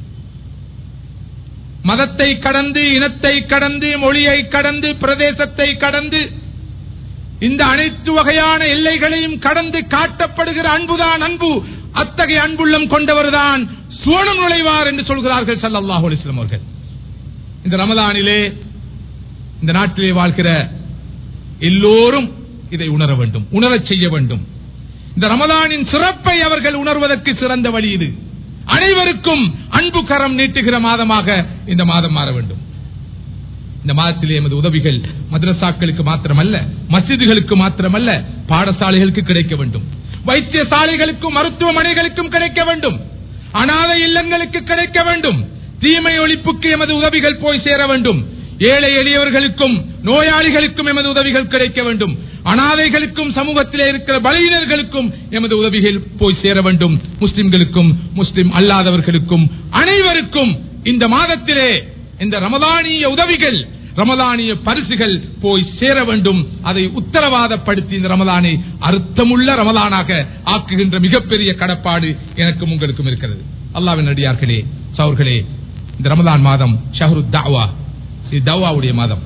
A: மதத்தை கடந்து இனத்தை கடந்து மொழியை கடந்து பிரதேசத்தை கடந்து இந்த அனைத்து வகையான எல்லைகளையும் கடந்து காட்டப்படுகிற அன்புதான் அன்பு அத்தகைய அன்புள்ளம் கொண்டவர்தான் சுவனம் நுழைவார் என்று சொல்கிறார்கள் சல்லல்லாஹு அலிஸ்லாம் அவர்கள் இந்த ரமதானிலே இந்த நாட்டிலே வாழ்கிற எல்லோரும் இதை உணர வேண்டும் உணரச் செய்ய வேண்டும் இந்த ரமதானின் சிறப்பை அவர்கள் உணர்வதற்கு சிறந்த வழி இது அனைவருக்கும் அன்பு கரம் நீட்டுகிற மாதமாக இந்த மாதம் மாற வேண்டும் இந்த மாதத்திலே எமது உதவிகள் மദ്രസാக்களுக்கு மாத்திரமல்ல மசிதுகளுக்கு மாத்திரமல்ல பாடசாலைகளுக்கு கிடைக்க வேண்டும் வைத்தியசாலைகளுக்கும் மருத்துவமனைகளுக்கும் கிடைக்க வேண்டும் அனாதை இல்லங்களுக்கு கிடைக்க வேண்டும் தீமை ஒழிப்புக்கு எமது உதவிகள் போய் சேர வேண்டும் ஏழை எளியவர்களுக்கும் நோயாளிகளுக்கும் எமது உதவிகள் கிடைக்க வேண்டும் அனாதைகளுக்கும் சமூகத்திலே இருக்கிற பலவீனர்களுக்கும் எமது உதவிகள் போய் சேர வேண்டும் முஸ்லிம்களுக்கும் முஸ்லிம் அல்லாதவர்களுக்கும் அனைவருக்கும் இந்த மாதத்திலே இந்த ரமதானிய உதவிகள் ரமதானிய பரிசுகள் போய் சேர வேண்டும் அதை உத்தரவாதப்படுத்தி இந்த ரமதானை அர்த்தமுள்ள ரமதானாக ஆக்குகின்ற மிகப்பெரிய கடப்பாடு எனக்கும் உங்களுக்கும் இருக்கிறது அல்லாவின் அடியார்களே சவர்களே இந்த ரமதான் மாதம் ஷஹரு தாவா இது தவாவுடைய மாதம்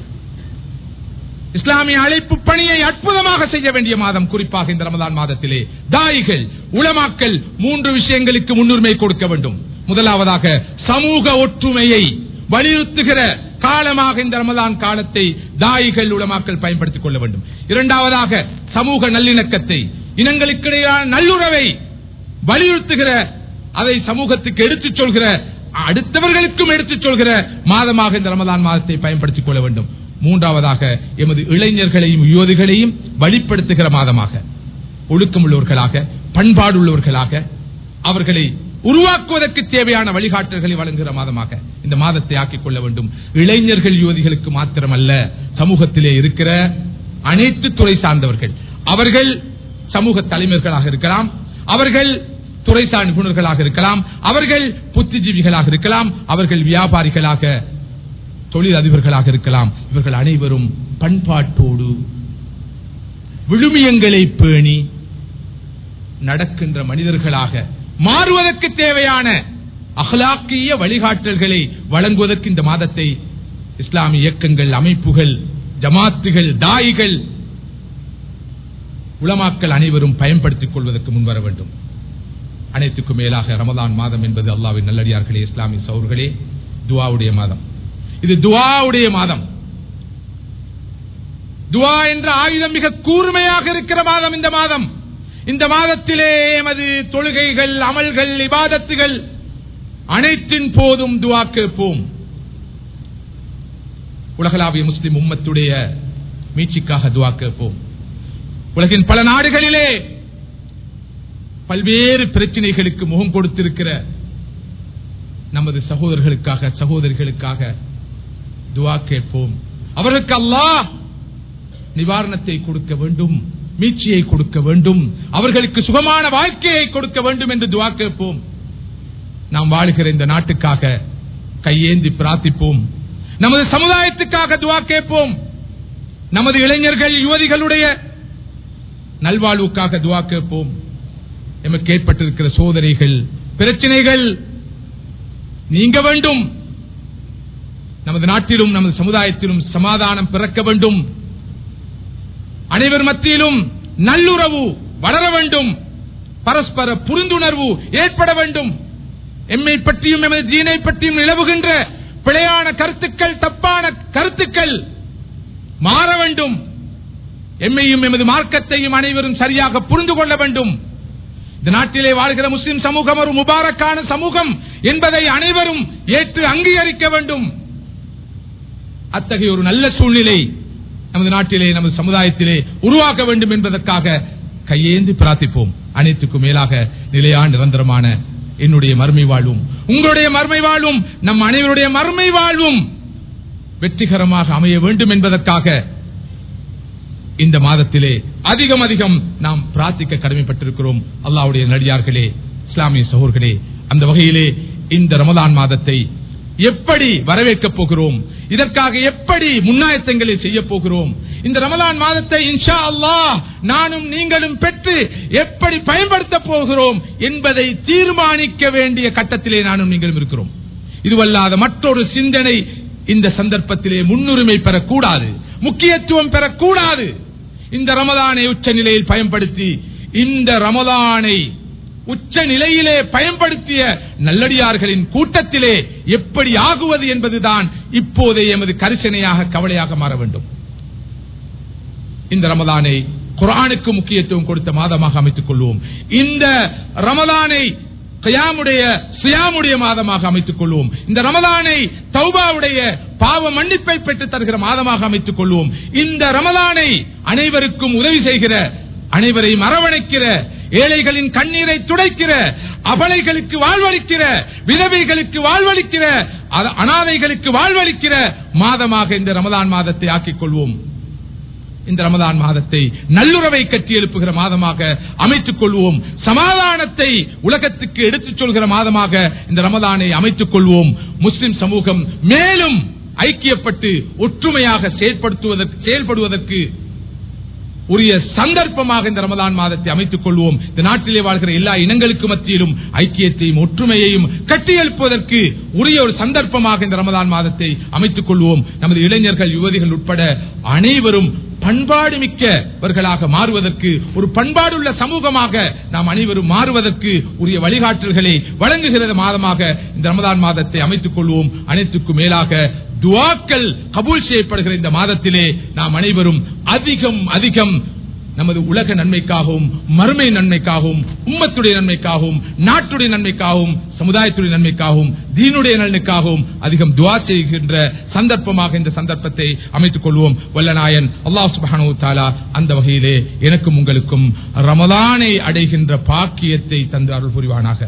A: இஸ்லாமிய அழைப்பு பணியை அற்புதமாக செய்ய வேண்டிய மாதம் குறிப்பாக இந்த ரமதான் மாதத்திலே தாயிகள் உளமாக்கல் மூன்று விஷயங்களுக்கு முன்னுரிமை கொடுக்க வேண்டும் முதலாவதாக சமூக ஒற்றுமையை வலியுறுத்துகிற காலமாக இந்த ரமதான் காலத்தை தாயிகள் உளமாக்கல் பயன்படுத்திக் கொள்ள வேண்டும் இரண்டாவதாக சமூக நல்லிணக்கத்தை இனங்களுக்கிடையான நல்லுறவை வலியுறுத்துகிற அதை சமூகத்துக்கு எடுத்துச் சொல்கிற அடுத்தவர்களுக்கும் எடுத்துச் சொல்கிற மாதமாக இந்த ரமதான் மாதத்தை பயன்படுத்திக் கொள்ள வேண்டும் மூன்றாவதாக எமது இளைஞர்களையும் யுவதிகளையும் வழிப்படுத்துகிற மாதமாக ஒழுக்கமுள்ளவர்களாக பண்பாடுள்ளவர்களாக அவர்களை உருவாக்குவதற்கு தேவையான வழிகாட்டல்களை வழங்குகிற மாதமாக இந்த மாதத்தை ஆக்கிக் கொள்ள வேண்டும் இளைஞர்கள் யுவதிகளுக்கு மாத்திரமல்ல சமூகத்திலே இருக்கிற அனைத்து துறை சார்ந்தவர்கள் அவர்கள் சமூக தலைவர்களாக இருக்கலாம் அவர்கள் துறைசார் நிபுணர்களாக இருக்கலாம் அவர்கள் புத்திஜீவிகளாக இருக்கலாம் அவர்கள் வியாபாரிகளாக தொழில் அதிபர்களாக இருக்கலாம் இவர்கள் அனைவரும் பண்பாட்டோடு விழுமியங்களை பேணி நடக்கின்ற மனிதர்களாக மாறுவதற்கு தேவையான அகலாக்கிய வழிகாட்டல்களை வழங்குவதற்கு இந்த மாதத்தை இஸ்லாமிய இயக்கங்கள் அமைப்புகள் ஜமாத்துகள் தாயிகள் உளமாக்கல் அனைவரும் பயன்படுத்திக் கொள்வதற்கு முன்வர வேண்டும் அனைத்துக்கும் மேலாக ரமதான் மாதம் என்பது அல்லாவின் நல்லடியார்களே இஸ்லாமிய சௌர்களே துவாவுடைய மாதம் இது துவாவுடைய மாதம் துவா என்ற ஆயுதம் மிக கூர்மையாக இருக்கிற மாதம் இந்த மாதம் இந்த மாதத்திலே எமது தொழுகைகள் அமல்கள் இபாதத்துகள் அனைத்தின் போதும் துவா கேட்போம் உலகளாவிய முஸ்லிம் உம்மத்துடைய மீட்சிக்காக துவா கேட்போம் உலகின் பல நாடுகளிலே பல்வேறு பிரச்சனைகளுக்கு முகம் கொடுத்திருக்கிற நமது சகோதரர்களுக்காக சகோதரிகளுக்காக துவா கேட்போம் அவர்களுக்கு அல்லாஹ் நிவாரணத்தை கொடுக்க வேண்டும் மீட்சியை கொடுக்க வேண்டும் அவர்களுக்கு சுகமான வாழ்க்கையை கொடுக்க வேண்டும் என்று துவா கேட்போம் நாம் வாழுகிற இந்த நாட்டுக்காக கையேந்தி பிரார்த்திப்போம் நமது சமுதாயத்துக்காக துவா கேட்போம் நமது இளைஞர்கள் யுவதிகளுடைய நல்வாழ்வுக்காக துவா கேட்போம் எமக்கு ஏற்பட்டிருக்கிற சோதனைகள் பிரச்சனைகள் நீங்க வேண்டும் நமது நாட்டிலும் நமது சமுதாயத்திலும் சமாதானம் பிறக்க வேண்டும் அனைவர் மத்தியிலும் நல்லுறவு வளர வேண்டும் பரஸ்பர புரிந்துணர்வு ஏற்பட வேண்டும் எம்மை பற்றியும் எமது தீனை பற்றியும் நிலவுகின்ற பிழையான கருத்துக்கள் தப்பான கருத்துக்கள் மாற வேண்டும் எம்மையும் எமது மார்க்கத்தையும் அனைவரும் சரியாக புரிந்து கொள்ள வேண்டும் இந்த நாட்டிலே வாழ்கிற முஸ்லிம் சமூகம் ஒரு முபாரக்கான சமூகம் என்பதை அனைவரும் ஏற்று அங்கீகரிக்க வேண்டும் அத்தகைய ஒரு நல்ல சூழ்நிலை நமது நாட்டிலே நமது சமுதாயத்திலே உருவாக்க வேண்டும் என்பதற்காக கையேந்தி பிரார்த்திப்போம் அனைத்துக்கும் மேலாக நிலையான நிரந்தரமான என்னுடைய மறுமை வாழ்வும் உங்களுடைய மறுமை வாழ்வும் நம் அனைவருடைய மறுமை வாழ்வும் வெற்றிகரமாக அமைய வேண்டும் என்பதற்காக இந்த மாதத்திலே அதிகம் அதிகம் நாம் பிரார்த்திக்க கடமைப்பட்டிருக்கிறோம் அல்லாவுடைய நடிகார்களே இஸ்லாமிய சகோர்களே அந்த வகையிலே இந்த ரமதான் மாதத்தை எப்படி வரவேற்கப் போகிறோம் இதற்காக எப்படி முன்னாயத்தங்களை செய்ய போகிறோம் இந்த ரமலான் மாதத்தை இன்ஷா அல்லாஹ் நானும் நீங்களும் பெற்று எப்படி பயன்படுத்த போகிறோம் என்பதை தீர்மானிக்க வேண்டிய கட்டத்திலே நானும் நீங்களும் இருக்கிறோம் இதுவல்லாத மற்றொரு சிந்தனை இந்த சந்தர்ப்பத்திலே முன்னுரிமை பெறக்கூடாது முக்கியத்துவம் பெறக்கூடாது இந்த ரமதானை உச்ச நிலையில் பயன்படுத்தி இந்த ரமதானை உச்ச நிலையிலே பயன்படுத்திய நல்லடியார்களின் கூட்டத்திலே எப்படி ஆகுவது என்பதுதான் இப்போதே எமது கரிசனையாக கவலையாக மாற வேண்டும் இந்த ரமதானை குரானுக்கு முக்கியத்துவம் கொடுத்த மாதமாக அமைத்துக் கொள்வோம் இந்த ரமதானை கயாமுடைய சுயாமுடைய மாதமாக அமைத்துக் கொள்வோம் இந்த ரமதானை தௌபாவுடைய பாவ மன்னிப்பை பெற்று தருகிற மாதமாக அமைத்துக் கொள்வோம் இந்த ரமதானை அனைவருக்கும் உதவி செய்கிற அனைவரையும் அரவணைக்கிற ஏழைகளின் கண்ணீரை துடைக்கிற அபலைகளுக்கு வாழ்வளிக்கிற விதவைகளுக்கு வாழ்வளிக்கிற அ- அனாதைகளுக்கு வாழ்வளிக்கிற மாதமாக இந்த ரமதான் மாதத்தை ஆக்கிக் கொள்வோம் இந்த ரமதான் மாதத்தை நல்லுறவை கட்டி எழுப்புகிற மாதமாக அமைத்துக் கொள்வோம் சமாதானத்தை உலகத்துக்கு எடுத்துச் சொல்கிற மாதமாக இந்த ரமதானை அமைத்துக் கொள்வோம் முஸ்லிம் சமூகம் மேலும் ஐக்கியப்பட்டு ஒற்றுமையாக செயல்படுத்துவதற்கு செயல்படுவதற்கு உரிய சந்தர்ப்பமாக இந்த ரமதான் மாதத்தை அமைத்துக் கொள்வோம் இந்த நாட்டிலே வாழ்கிற எல்லா இனங்களுக்கு மத்தியிலும் ஐக்கியத்தையும் ஒற்றுமையையும் கட்டியெழுப்புவதற்கு உரிய ஒரு சந்தர்ப்பமாக இந்த ரமதான் மாதத்தை அமைத்துக் கொள்வோம் நமது இளைஞர்கள் யுவதிகள் உட்பட அனைவரும் பண்பாடு மிக்கவர்களாக மாறுவதற்கு ஒரு பண்பாடுள்ள சமூகமாக நாம் அனைவரும் மாறுவதற்கு உரிய வழிகாட்டல்களை வழங்குகிற மாதமாக இந்த ரமதான் மாதத்தை அமைத்துக் கொள்வோம் அனைத்துக்கும் மேலாக துவாக்கள் கபூல் செய்யப்படுகிற இந்த மாதத்திலே நாம் அனைவரும் அதிகம் அதிகம் நமது உலக நன்மைக்காகவும் மறுமை நன்மைக்காகவும் உம்மத்துடைய நன்மைக்காகவும் நாட்டுடைய நன்மைக்காகவும் சமுதாயத்துடைய நன்மைக்காகவும் தீனுடைய நன்மைக்காகவும் அதிகம் துவா செய்கின்ற சந்தர்ப்பமாக இந்த சந்தர்ப்பத்தை அமைத்துக் கொள்வோம் வல்லநாயன் அல்லாஹ் சுபஹானு தாலா அந்த வகையிலே எனக்கும் உங்களுக்கும் ரமலானை அடைகின்ற பாக்கியத்தை தந்து அருள் புரிவானாக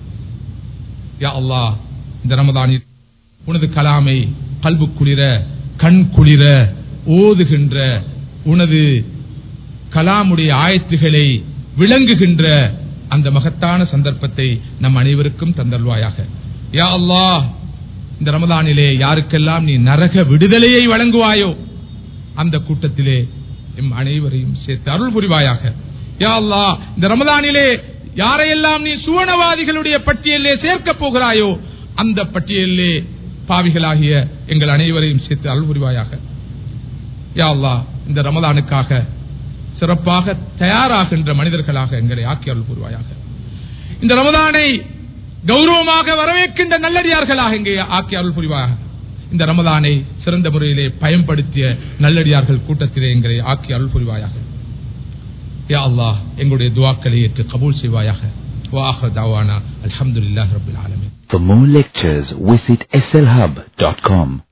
A: யா அல்லாஹ் இந்த ரமதானில் உனது கலாமை கல்பு குளிர கண் குளிர ஓதுகின்ற உனது கலாமுடைய ஆயத்துகளை விளங்குகின்ற அந்த மகத்தான சந்தர்ப்பத்தை நம் அனைவருக்கும் தந்தல்வாயாக யா அல்லாஹ் இந்த ரமதானிலே யாருக்கெல்லாம் நீ நரக விடுதலையை வழங்குவாயோ அந்த கூட்டத்திலே எம் அனைவரையும் சேர்த்து அருள் புரிவாயாக யா அல்லாஹ் இந்த ரமதானிலே யாரையெல்லாம் நீ சுவனவாதிகளுடைய பட்டியலிலே சேர்க்கப் போகிறாயோ அந்த பட்டியலிலே பாவிகளாகிய எங்கள் அனைவரையும் சேர்த்து அருள் புரிவாயாக யா அல்லாஹ் இந்த ரமதானுக்காக சிறப்பாக தயாராகின்ற மனிதர்களாக எங்களை ஆக்கி அருள் புரிவாயாக இந்த ரமதானை கௌரவமாக வரவேற்கின்ற நல்லடியார்களாக இங்கே ஆக்கி அருள் புரிவாயாக இந்த ரமதானை சிறந்த முறையிலே பயன்படுத்திய நல்லடியார்கள் கூட்டத்திலே எங்களை ஆக்கி அருள் புரிவாயாக யா அல்லாஹ் எங்களுடைய துவாக்களை ஏற்று கபூல் செய்வாயாக வாஹர் தாவானா அல்ஹம்துலில்லாஹி ரப்பில் ஆலமீன்
B: For more lectures, visit slhub.com.